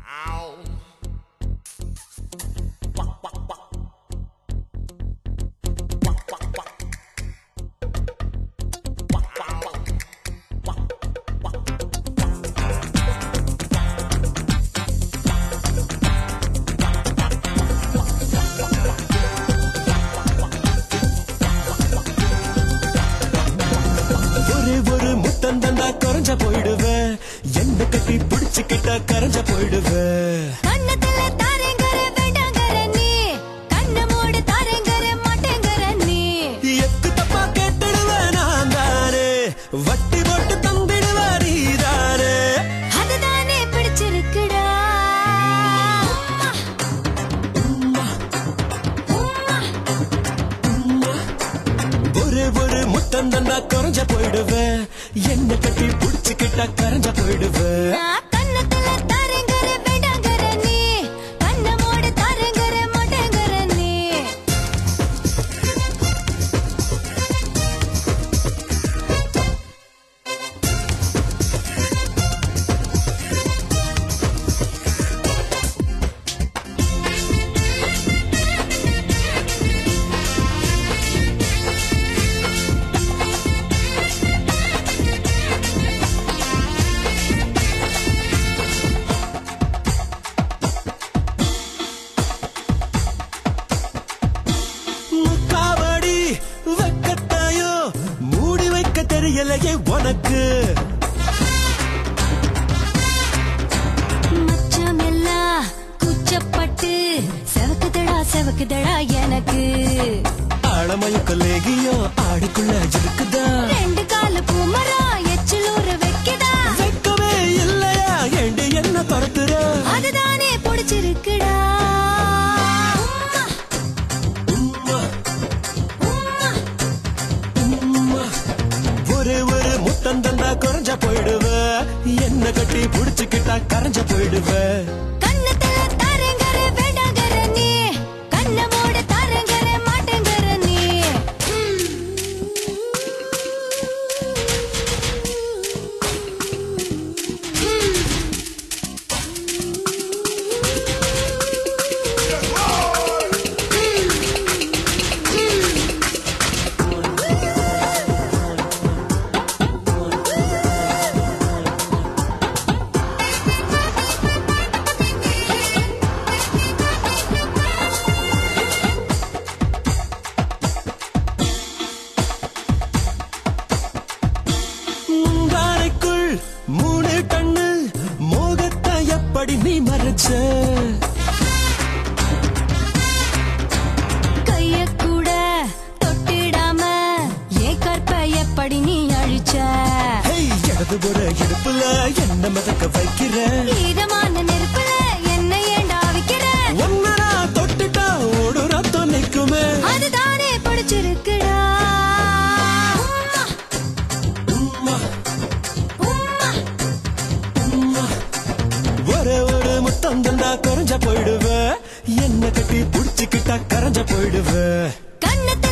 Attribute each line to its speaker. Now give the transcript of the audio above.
Speaker 1: ஒரே ஒரு முத்தம் தந்தா கரைஞ்ச போயிடுவேன் என்ன கட்டி பிடிச்சுக்கிட்டா கரைஞ்ச போயிடுவேன்
Speaker 2: கண்ணத்துல தாரேங்கற வேண்டாங்கற நீ கண்ண மூடு தாரேங்கற மாட்டேங்கற நீ
Speaker 1: எத்து தப்பா கேட்டுடுவேன் நான் தானே வட்டி போட்டு தந்திடுவேன் நீதானே
Speaker 2: அதுதானே பிடிச்சிருக்குடா உம்மா. உம்மா.
Speaker 1: ஒரே ஒரு முத்தம் தந்தா கரைஞ்ச போயிடுவேன் என்ன கட்டி பிடிச்சுக்கிட்டா கரைஞ்ச போயிடுவேன்
Speaker 2: நான் கண்ணத்துல தாரேங்கற வேண்டாங்கற நீ கண்ண மூடு தாரேங்கற மாட்டேங்கற நீ
Speaker 1: முக்காவடி வெக்கத்தாயோ மூடி வைக்க தெரியலையே உனக்கு
Speaker 2: மச்சம் எல்லாம் குச்சப்பட்டு செவக்குதடா செவக்குதடா எனக்கு
Speaker 1: ஆழமயக்க லேகியோ ஆடுக்குள்ள இருக்குதா
Speaker 2: ரெண்டு கால பூமரா எச்சிலூர வைக்குதா
Speaker 1: வெக்கவே இல்லையா ஏண்டி என்ன பறத்துற
Speaker 2: அதுதானே பிடிச்சிருக்குடா
Speaker 1: உம்மா,
Speaker 2: உம்மா.
Speaker 1: உம்மா. ஒரே ஒரு முத்தம் தந்தா குறைஞ்ச போயிடுவ என்ன கட்டி புடிச்சுக்கிட்டா கரைஞ்ச போயிடுவ
Speaker 2: கண்ணத்துல தாரேங்கற வேண்டாங்கற நீ கண்ண மூட தாரேங்கற மாட்டேங்கற நீ
Speaker 1: முந்தாரைக்குள் மூணு கண்ணு மோகத்தை எப்படி நீ மறைச்ச
Speaker 2: கைய கூட தொட்டிடாம ஏன் கற்ப எப்படி நீ அழிச்ச
Speaker 1: ஹேய், இடது புற இடுப்புல என்ன மிதக்க வைக்கிற
Speaker 2: ஈரமான நெருப்புல என்ன ஏண்டா விக்கிற
Speaker 1: ஒன்னரா தொட்டுட்டா ஓடு ரத்தம் நிக்குமே
Speaker 2: அதுதானே பிடிச்சிருக்குடா
Speaker 1: உம்மா,
Speaker 2: உம்மா.
Speaker 1: உம்மா. ஒரே ஒரு முத்தம் தந்தா குறைஞ்ச போயிடுவ என்ன கட்டி புடிச்சுக்கிட்டா கரைஞ்ச போயிடுவ
Speaker 2: கண்ணத்துல